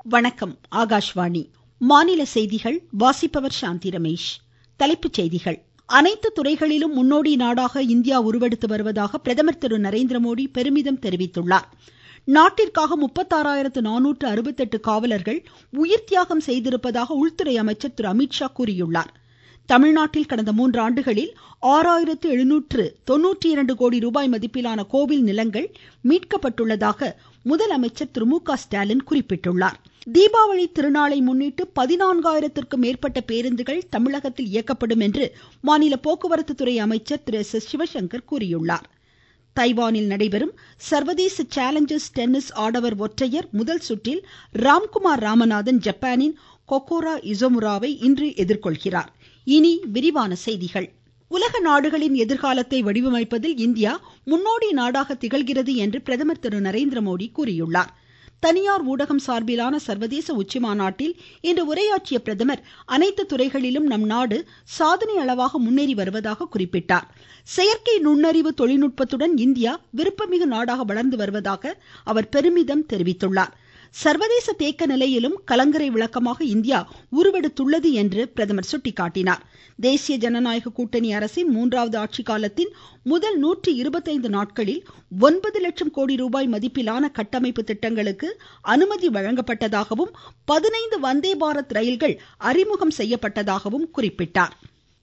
வணக்கம் ஆகாஷ்வாணி மாநில செய்திகள் வாசிப்பவர் சாந்தி ரமேஷ் தலைப்புச் செய்திகள் அனைத்து துறைகளிலும் முன்னோடி நாடாக இந்தியா உருவெடுத்து வருவதாக பிரதமர் திரு நரேந்திரமோடி பெருமிதம் தெரிவித்துள்ளார் நாட்டிற்காக முப்பத்தாறாயிரத்து நானூற்று அறுபத்தெட்டு காவலர்கள் உயிர் தியாகம் செய்திருப்பதாக உள்துறை அமைச்சர் திரு அமித்ஷா கூறியுள்ளார் தமிழ்நாட்டில் கடந்த மூன்றாண்டுகளில் ஆறாயிரத்து எழுநூற்று தொண்ணூற்றி இரண்டு கோடி ரூபாய் மதிப்பிலான கோவில் நிலங்கள் மீட்கப்பட்டுள்ளதாக முதலமைச்சர் திரு மு க ஸ்டாலின் குறிப்பிட்டுள்ளார் தீபாவளி திருநாளை முன்னிட்டு பதினான்காயிரத்திற்கும் மேற்பட்ட பேருந்துகள் தமிழகத்தில் இயக்கப்படும் என்று மாநில போக்குவரத்து துறை அமைச்சர் திரு எஸ் எஸ் சிவசங்கர் கூறியுள்ளார் தைவானில் நடைபெறும் சர்வதேச சேலஞ்சர்ஸ் டென்னிஸ் ஆடவர் ஒற்றையர் முதல் சுற்றில் ராம்குமார் ராமநாதன் ஜப்பானின் கொக்கோரா இசோமுராவை இன்று எதிர்கொள்கிறார் இனி விரிவான செய்திகள் உலக நாடுகளின் எதிர்காலத்தை வடிவமைப்பதில் இந்தியா முன்னோடி நாடாக திகழ்கிறது என்று பிரதமர் திரு நரேந்திரமோடி கூறியுள்ளார் தனியார் ஊடகம் சார்பிலான சர்வதேச உச்சிமாநாட்டில் இன்று உரையாற்றிய பிரதமர் அனைத்து துறைகளிலும் நம் நாடு சாதனை அளவாக முன்னேறி வருவதாக குறிப்பிட்டார் செயற்கை நுண்ணறிவு தொழில்நுட்பத்துடன் இந்தியா விருப்பமிகு நாடாக வளர்ந்து வருவதாக அவர் பெருமிதம் தெரிவித்துள்ளார் சர்வதேச தேக்க நிலையிலும் கலங்கரை விளக்கமாக இந்தியா உருவெடுத்துள்ளது என்று பிரதமர் சுட்டிக்காட்டினார் தேசிய ஜனநாயக கூட்டணி அரசின் மூன்றாவது ஆட்சி காலத்தின் முதல் நூற்றி இருபத்தைந்து நாட்களில் ஒன்பது லட்சம் கோடி ரூபாய் மதிப்பிலான கட்டமைப்பு திட்டங்களுக்கு அனுமதி வழங்கப்பட்டதாகவும் பதினைந்து வந்தே பாரத் ரயில்கள் அறிமுகம் செய்யப்பட்டதாகவும் குறிப்பிட்டார்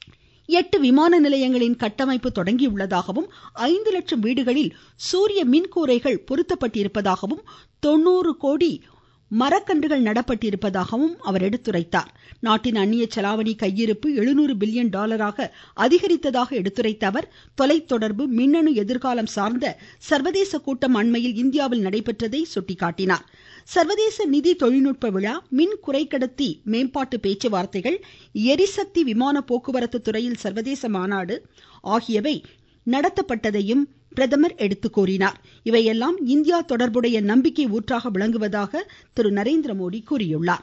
எட்டு விமான நிலையங்களின் கட்டமைப்பு தொடங்கியுள்ளதாகவும் ஐந்து லட்சம் வீடுகளில் சூரிய மின்கூரைகள் பொருத்தப்பட்டிருப்பதாகவும் தொண்ணூறு கோடி மரக்கன்றுகள் நடப்பட்டிருப்பதாகவும் அவர் எடுத்துரைத்தார் நாட்டின் அந்நிய செலாவணி கையிருப்பு எழுநூறு பில்லியன் டாலராக அதிகரித்ததாக எடுத்துரைத்த அவர் தொலைத்தொடர்பு மின்னணு எதிர்காலம் சார்ந்த சர்வதேச கூட்டம் அண்மையில் இந்தியாவில் நடைபெற்றதை சுட்டிக்காட்டினார் சர்வதேச நிதி தொழில்நுட்ப விழா மின் குறைக்கடத்தி மேம்பாட்டு பேச்சுவார்த்தைகள் எரிசக்தி விமான போக்குவரத்து துறையில் சர்வதேச மாநாடு ஆகியவை நடத்தப்பட்டதையும் பிரதமர் எடுத்து கூறினார் இவையெல்லாம் இந்தியா தொடர்புடைய நம்பிக்கை ஊற்றாக விளங்குவதாக திரு நரேந்திரமோடி கூறியுள்ளார்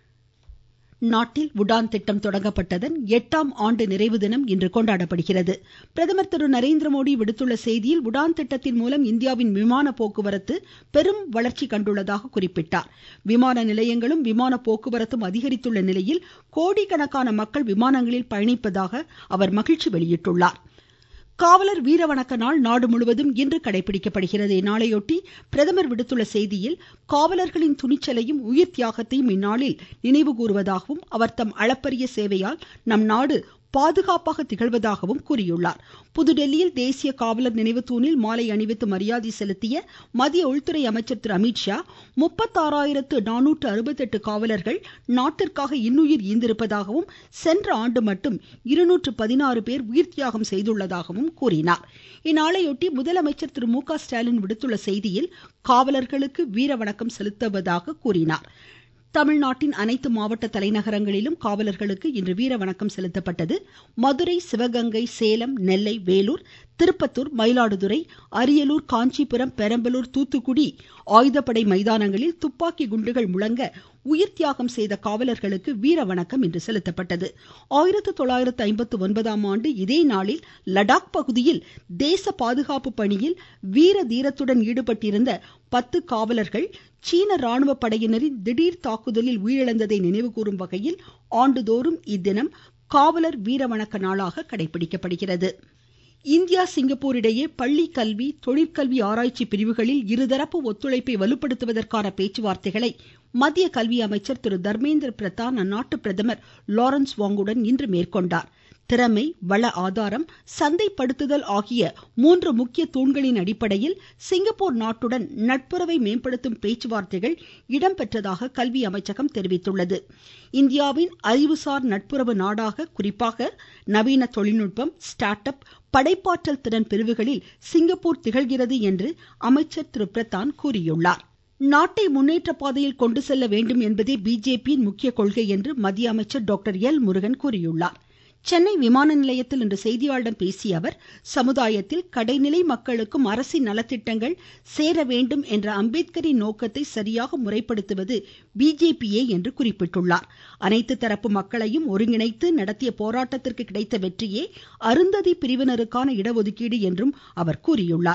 நாட்டில் உடான் திட்டம் தொடங்கப்பட்டதன் எட்டாம் ஆண்டு நிறைவு தினம் இன்று கொண்டாடப்படுகிறது பிரதமர் திரு நரேந்திரமோடி விடுத்துள்ள செய்தியில் உடான் திட்டத்தின் மூலம் இந்தியாவின் விமான போக்குவரத்து பெரும் வளர்ச்சி கண்டுள்ளதாக குறிப்பிட்டார் விமான நிலையங்களும் விமான போக்குவரத்தும் அதிகரித்துள்ள நிலையில் கோடிக்கணக்கான மக்கள் விமானங்களில் பயணிப்பதாக அவர் மகிழ்ச்சி வெளியிட்டுள்ளார் காவலர் வீர வணக்க நாள் நாடு முழுவதும் இன்று கடைபிடிக்கப்படுகிறது இந்நாளையொட்டி பிரதமர் விடுத்துள்ள செய்தியில் காவலர்களின் துணிச்சலையும் உயிர் தியாகத்தையும் இந்நாளில் நினைவு கூறுவதாகவும் அவர் தம் அளப்பரிய சேவையால் நம் நாடு பாதுகாப்பாக திகழ்வதாகவும் கூறியுள்ளார் புதுடெல்லியில் தேசிய காவலர் நினைவு தூணில் மாலை அணிவித்து மரியாதை செலுத்திய மத்திய உள்துறை அமைச்சர் திரு அமித்ஷா முப்பத்தாறாயிரத்து நானூற்று அறுபத்தெட்டு காவலர்கள் நாட்டிற்காக இன்னுயிர் ஈந்திருப்பதாகவும் சென்ற ஆண்டு மட்டும் இருநூற்று பதினாறு பேர் உயிர் தியாகம் செய்துள்ளதாகவும் கூறினார் இந்நாளையொட்டி முதலமைச்சர் திரு மு க ஸ்டாலின் விடுத்துள்ள செய்தியில் காவலர்களுக்கு வீர வணக்கம் செலுத்துவதாக கூறினார் தமிழ்நாட்டின் அனைத்து மாவட்ட தலைநகரங்களிலும் காவலர்களுக்கு இன்று வீர வணக்கம் செலுத்தப்பட்டது மதுரை சிவகங்கை சேலம் நெல்லை வேலூர் திருப்பத்தூர் மயிலாடுதுறை அரியலூர் காஞ்சிபுரம் பெரம்பலூர் தூத்துக்குடி ஆயுதப்படை மைதானங்களில் துப்பாக்கி குண்டுகள் முழங்க உயிர் தியாகம் செய்த காவலர்களுக்கு வீர வணக்கம் இன்று செலுத்தப்பட்டது ஆயிரத்து தொள்ளாயிரத்து ஐம்பத்து ஒன்பதாம் ஆண்டு இதே நாளில் லடாக் பகுதியில் தேச பாதுகாப்பு பணியில் வீர தீரத்துடன் ஈடுபட்டிருந்த பத்து காவலர்கள் சீன ராணுவ படையினரின் திடீர் தாக்குதலில் உயிரிழந்ததை நினைவுகூரும் வகையில் ஆண்டுதோறும் இத்தினம் காவலர் வீர வணக்க நாளாக கடைபிடிக்கப்படுகிறது இந்தியா சிங்கப்பூர் இடையே பள்ளி கல்வி தொழிற்கல்வி ஆராய்ச்சி பிரிவுகளில் இருதரப்பு ஒத்துழைப்பை வலுப்படுத்துவதற்கான பேச்சுவார்த்தைகளை மத்திய கல்வி அமைச்சர் திரு தர்மேந்திர பிரதான் அந்நாட்டு பிரதமர் லாரன்ஸ் வாங்குடன் இன்று மேற்கொண்டார் திறமை வள ஆதாரம் சந்தைப்படுத்துதல் ஆகிய மூன்று முக்கிய தூண்களின் அடிப்படையில் சிங்கப்பூர் நாட்டுடன் நட்புறவை மேம்படுத்தும் பேச்சுவார்த்தைகள் இடம்பெற்றதாக கல்வி அமைச்சகம் தெரிவித்துள்ளது இந்தியாவின் அறிவுசார் நட்புறவு நாடாக குறிப்பாக நவீன தொழில்நுட்பம் ஸ்டார்ட் அப் படைப்பாற்றல் திறன் பிரிவுகளில் சிங்கப்பூர் திகழ்கிறது என்று அமைச்சர் திரு பிரதான் கூறியுள்ளார் நாட்டை முன்னேற்ற பாதையில் கொண்டு செல்ல வேண்டும் என்பதே பிஜேபியின் முக்கிய கொள்கை என்று மத்திய அமைச்சர் டாக்டர் எல் முருகன் கூறியுள்ளார் சென்னை விமான நிலையத்தில் இன்று செய்தியாளர்களிடம் பேசிய அவர் சமுதாயத்தில் கடைநிலை மக்களுக்கும் அரசின் நலத்திட்டங்கள் சேர வேண்டும் என்ற அம்பேத்கரின் நோக்கத்தை சரியாக முறைப்படுத்துவது பிஜேபியே என்று குறிப்பிட்டுள்ளார் அனைத்து தரப்பு மக்களையும் ஒருங்கிணைத்து நடத்திய போராட்டத்திற்கு கிடைத்த வெற்றியே அருந்ததி பிரிவினருக்கான இடஒதுக்கீடு என்றும் அவர் கூறியுள்ளார்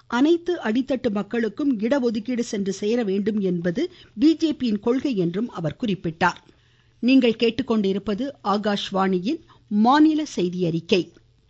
அனைத்து அடித்தட்டு மக்களுக்கும் இடஒதுக்கீடு சென்று சேர வேண்டும் என்பது பிஜேபியின் கொள்கை என்றும் அவர் குறிப்பிட்டார் நீங்கள் கேட்டுக்கொண்டிருப்பது ஆகாஷ்வாணியின் மாநில செய்தி அறிக்கை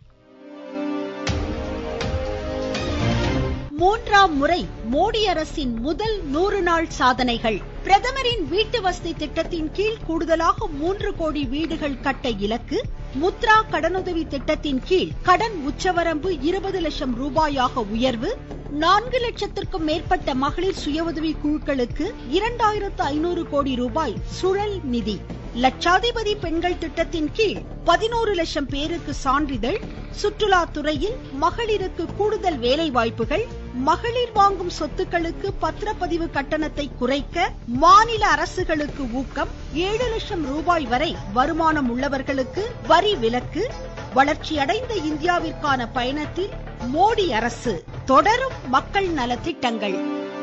மூன்றாம் முறை மோடி அரசின் முதல் நூறு நாள் சாதனைகள் பிரதமரின் வீட்டு வசதி திட்டத்தின் கீழ் கூடுதலாக மூன்று கோடி வீடுகள் கட்ட இலக்கு முத்ரா கடனுதவி திட்டத்தின் கீழ் கடன் உச்சவரம்பு இருபது லட்சம் ரூபாயாக உயர்வு நான்கு லட்சத்திற்கும் மேற்பட்ட மகளிர் சுய உதவி குழுக்களுக்கு இரண்டாயிரத்து ஐநூறு கோடி ரூபாய் சுழல் நிதி லட்சாதிபதி பெண்கள் திட்டத்தின் கீழ் பதினோரு லட்சம் பேருக்கு சான்றிதழ் சுற்றுலா துறையில் மகளிருக்கு கூடுதல் வேலை வாய்ப்புகள் மகளிர் வாங்கும் சொத்துக்களுக்கு பத்திரப்பதிவு கட்டணத்தை குறைக்க மாநில அரசுகளுக்கு ஊக்கம் ஏழு லட்சம் ரூபாய் வரை வருமானம் உள்ளவர்களுக்கு வரி விலக்கு வளர்ச்சியடைந்த இந்தியாவிற்கான பயணத்தில் மோடி அரசு தொடரும் மக்கள் நலத்திட்டங்கள்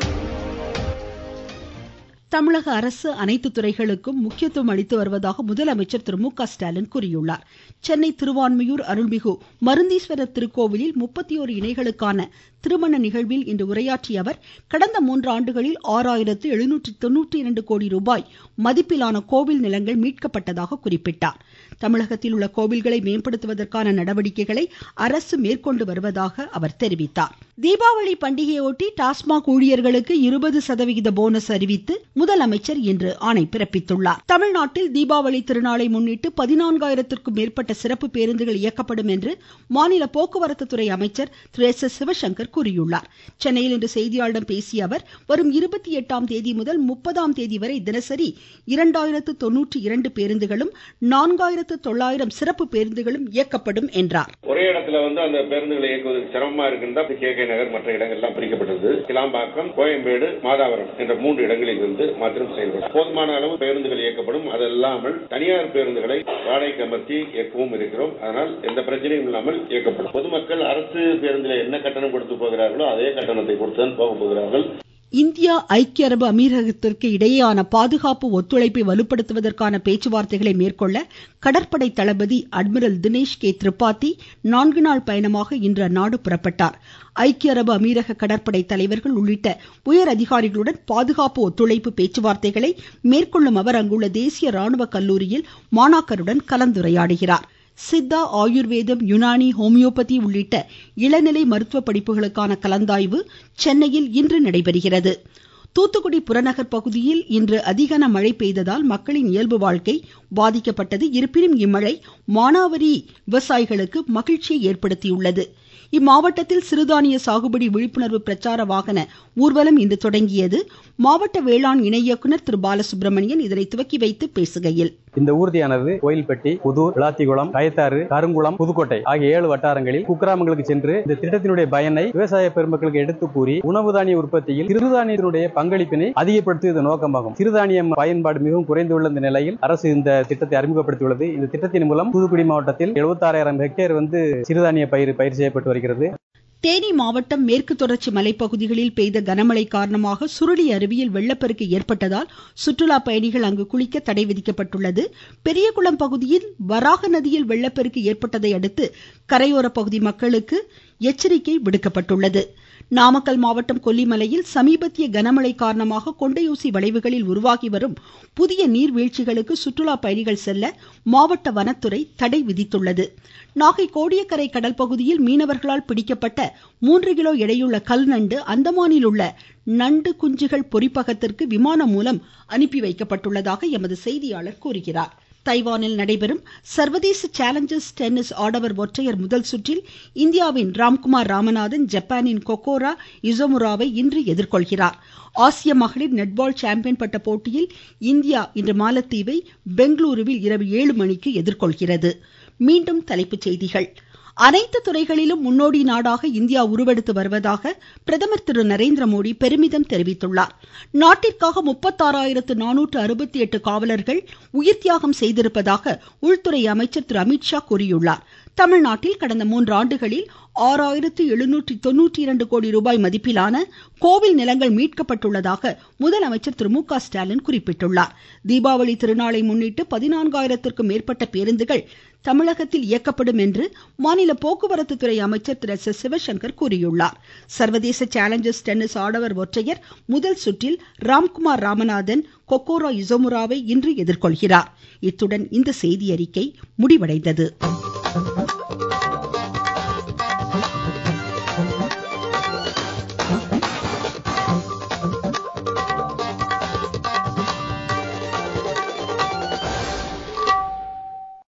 தமிழக அரசு அனைத்து துறைகளுக்கும் முக்கியத்துவம் அளித்து வருவதாக முதலமைச்சர் திரு மு க ஸ்டாலின் கூறியுள்ளார் சென்னை திருவான்மியூர் அருள்மிகு மருந்தீஸ்வரர் திருக்கோவிலில் முப்பத்தி ஓரு இணைகளுக்கான திருமண நிகழ்வில் இன்று உரையாற்றிய அவர் கடந்த மூன்று ஆண்டுகளில் ஆறாயிரத்து எழுநூற்றி தொன்னூற்றி இரண்டு கோடி ரூபாய் மதிப்பிலான கோவில் நிலங்கள் மீட்கப்பட்டதாக குறிப்பிட்டார் தமிழகத்தில் உள்ள கோவில்களை மேம்படுத்துவதற்கான நடவடிக்கைகளை அரசு மேற்கொண்டு வருவதாக அவர் தெரிவித்தார் தீபாவளி பண்டிகையொட்டி டாஸ்மாக் ஊழியர்களுக்கு இருபது சதவிகித போனஸ் அறிவித்து முதலமைச்சர் இன்று ஆணை பிறப்பித்துள்ளார் தமிழ்நாட்டில் தீபாவளி திருநாளை முன்னிட்டு பதினான்காயிரத்திற்கும் மேற்பட்ட சிறப்பு பேருந்துகள் இயக்கப்படும் என்று மாநில போக்குவரத்து துறை அமைச்சர் திரு எஸ் எஸ் சிவசங்கர் கூறியுள்ளார் சென்னையில் இன்று செய்தியாளர்களிடம் பேசிய அவர் வரும் இருபத்தி எட்டாம் தேதி முதல் முப்பதாம் தேதி வரை தினசரி இரண்டாயிரத்து தொன்னூற்றி இரண்டு பேருந்துகளும் நான்காயிரத்து தொள்ளாயிரம் சிறப்பு பேருந்துகளும் இயக்கப்படும் என்றார் ஒரே இடத்துல வந்து அந்த பேருந்துகளை இயக்குவதற்கு சிரமமா இருக்குன்னு தான் கே கே நகர் மற்ற இடங்கள்லாம் பிரிக்கப்பட்டது கிளாம்பாக்கம் கோயம்பேடு மாதாவரம் என்ற மூன்று இடங்களில் இருந்து மாத்திரம் செயல்படும் போதுமான அளவு பேருந்துகள் இயக்கப்படும் அது இல்லாமல் தனியார் பேருந்துகளை வாடகைக்கு அமர்த்தி இயக்கவும் இருக்கிறோம் அதனால் எந்த பிரச்சனையும் இல்லாமல் இயக்கப்படும் பொதுமக்கள் அரசு பேருந்தில் என்ன கட்டணம் கொடுத்து போகிறார்களோ அதே கட்டணத்தை கொடுத்துதான் போக போகிறார்கள் இந்தியா ஐக்கிய அரபு அமீரகத்திற்கு இடையேயான பாதுகாப்பு ஒத்துழைப்பை வலுப்படுத்துவதற்கான பேச்சுவார்த்தைகளை மேற்கொள்ள கடற்படை தளபதி அட்மிரல் தினேஷ் கே திரிபாதி நான்கு நாள் பயணமாக இன்று அந்நாடு புறப்பட்டார் ஐக்கிய அரபு அமீரக கடற்படை தலைவர்கள் உள்ளிட்ட உயர் அதிகாரிகளுடன் பாதுகாப்பு ஒத்துழைப்பு பேச்சுவார்த்தைகளை மேற்கொள்ளும் அவர் அங்குள்ள தேசிய ராணுவ கல்லூரியில் மாணாக்கருடன் கலந்துரையாடுகிறார் சித்தா ஆயுர்வேதம் யுனானி ஹோமியோபதி உள்ளிட்ட இளநிலை மருத்துவ படிப்புகளுக்கான கலந்தாய்வு சென்னையில் இன்று நடைபெறுகிறது தூத்துக்குடி புறநகர் பகுதியில் இன்று அதிகன மழை பெய்ததால் மக்களின் இயல்பு வாழ்க்கை பாதிக்கப்பட்டது இருப்பினும் இம்மழை மானாவரி விவசாயிகளுக்கு மகிழ்ச்சியை ஏற்படுத்தியுள்ளது இம்மாவட்டத்தில் சிறுதானிய சாகுபடி விழிப்புணர்வு பிரச்சார வாகன ஊர்வலம் இன்று தொடங்கியது மாவட்ட வேளாண் இணை இயக்குநர் திரு பாலசுப்ரமணியன் இதனை துவக்கி வைத்து பேசுகையில் இந்த ஊர்தியானது கோயில்பட்டி புதூர் விளாத்திகுளம் கயத்தாறு கருங்குளம் புதுக்கோட்டை ஆகிய ஏழு வட்டாரங்களில் குக்கிராமங்களுக்கு சென்று இந்த திட்டத்தினுடைய பயனை விவசாய பெருமக்களுக்கு எடுத்து கூறி உணவு தானிய உற்பத்தியில் சிறுதானியத்தினுடைய பங்களிப்பினை அதிகப்படுத்துவது நோக்கமாகும் சிறுதானியம் பயன்பாடு மிகவும் குறைந்துள்ள இந்த நிலையில் அரசு இந்த திட்டத்தை அறிமுகப்படுத்தியுள்ளது இந்த திட்டத்தின் மூலம் தூத்துக்குடி மாவட்டத்தில் எழுபத்தாறாயிரம் ஹெக்டேர் வந்து சிறுதானிய பயிர் பயிர் செய்யப்பட்டு வருகிறது தேனி மாவட்டம் மேற்கு தொடர்ச்சி மலைப்பகுதிகளில் பெய்த கனமழை காரணமாக சுருளி அருவியில் வெள்ளப்பெருக்கு ஏற்பட்டதால் சுற்றுலா பயணிகள் அங்கு குளிக்க தடை விதிக்கப்பட்டுள்ளது பெரியகுளம் பகுதியில் வராக நதியில் வெள்ளப்பெருக்கு ஏற்பட்டதை அடுத்து கரையோர பகுதி மக்களுக்கு எச்சரிக்கை விடுக்கப்பட்டுள்ளது நாமக்கல் மாவட்டம் கொல்லிமலையில் சமீபத்திய கனமழை காரணமாக கொண்டையூசி வளைவுகளில் உருவாகி வரும் புதிய நீர்வீழ்ச்சிகளுக்கு சுற்றுலா பயணிகள் செல்ல மாவட்ட வனத்துறை தடை விதித்துள்ளது நாகை கோடியக்கரை கடல் பகுதியில் மீனவர்களால் பிடிக்கப்பட்ட மூன்று கிலோ எடையுள்ள கல் நண்டு அந்தமானில் உள்ள நண்டு குஞ்சுகள் பொறிப்பகத்திற்கு விமானம் மூலம் அனுப்பி வைக்கப்பட்டுள்ளதாக எமது செய்தியாளர் கூறுகிறார் தைவானில் நடைபெறும் சர்வதேச சேலஞ்சர்ஸ் டென்னிஸ் ஆடவர் ஒற்றையர் முதல் சுற்றில் இந்தியாவின் ராம்குமார் ராமநாதன் ஜப்பானின் கொக்கோரா இசோமுராவை இன்று எதிர்கொள்கிறார் ஆசிய மகளிர் நெட்பால் சாம்பியன் பட்ட போட்டியில் இந்தியா இன்று மாலத்தீவை பெங்களூருவில் இரவு ஏழு மணிக்கு எதிர்கொள்கிறது மீண்டும் தலைப்புச் செய்திகள் அனைத்து துறைகளிலும் முன்னோடி நாடாக இந்தியா உருவெடுத்து வருவதாக பிரதமர் திரு நரேந்திர மோடி பெருமிதம் தெரிவித்துள்ளார் நாட்டிற்காக முப்பத்தாறாயிரத்து நானூற்று அறுபத்தி எட்டு காவலர்கள் உயிர் தியாகம் செய்திருப்பதாக உள்துறை அமைச்சர் திரு அமித்ஷா கூறியுள்ளார் தமிழ்நாட்டில் கடந்த மூன்று ஆண்டுகளில் ஆறாயிரத்து எழுநூற்றி தொன்னூற்றி இரண்டு கோடி ரூபாய் மதிப்பிலான கோவில் நிலங்கள் மீட்கப்பட்டுள்ளதாக முதலமைச்சர் திரு மு க ஸ்டாலின் குறிப்பிட்டுள்ளார் தீபாவளி திருநாளை முன்னிட்டு பதினான்காயிரத்திற்கும் மேற்பட்ட பேருந்துகள் தமிழகத்தில் இயக்கப்படும் என்று மாநில போக்குவரத்து துறை அமைச்சர் திரு எஸ் சிவசங்கர் கூறியுள்ளார் சர்வதேச சேலஞ்சர்ஸ் டென்னிஸ் ஆடவர் ஒற்றையர் முதல் சுற்றில் ராம்குமார் ராமநாதன் கொக்கோரா இசோமுராவை இன்று எதிர்கொள்கிறார் இத்துடன் இந்த செய்தியறிக்கை முடிவடைந்தது